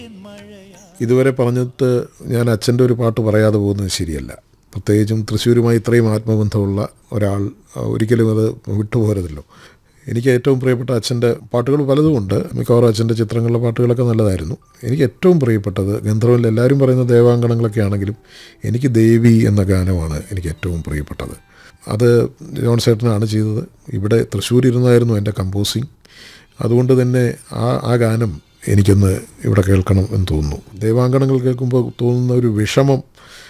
ഇതുവരെ പറഞ്ഞിട്ട് ഞാൻ അച്ഛൻ്റെ ഒരു പാട്ട് പറയാതെ പോകുന്നത് ശരിയല്ല പ്രത്യേകിച്ചും തൃശ്ശൂരുമായി ഇത്രയും ആത്മബന്ധമുള്ള ഒരാൾ ആ, ഒരിക്കലും അത് വിട്ടുപോരുതല്ലോ എനിക്ക് ഏറ്റവും പ്രിയപ്പെട്ട അച്ഛൻ്റെ പാട്ടുകൾ പലതുമുണ്ട് മിക്കവാറും അച്ഛൻ്റെ ചിത്രങ്ങളിലെ പാട്ടുകളൊക്കെ നല്ലതായിരുന്നു എനിക്ക് ഏറ്റവും പ്രിയപ്പെട്ടത് ഗന്ധർവനിൽ എല്ലാവരും പറയുന്ന ദേവാങ്കണങ്ങളൊക്കെ ആണെങ്കിലും എനിക്ക് ദേവി എന്ന ഗാനമാണ് എനിക്ക് ഏറ്റവും പ്രിയപ്പെട്ടത് അത് ജോൺ സേട്ടനാണ് ചെയ്തത് ഇവിടെ തൃശ്ശൂർ ഇരുന്നായിരുന്നു എൻ്റെ കമ്പോസിങ് അതുകൊണ്ട് തന്നെ ആ ആ ഗാനം എനിക്കൊന്ന് ഇവിടെ കേൾക്കണം എന്ന് തോന്നുന്നു ദേവാങ്കണങ്ങൾ കേൾക്കുമ്പോൾ തോന്നുന്ന ഒരു വിഷമം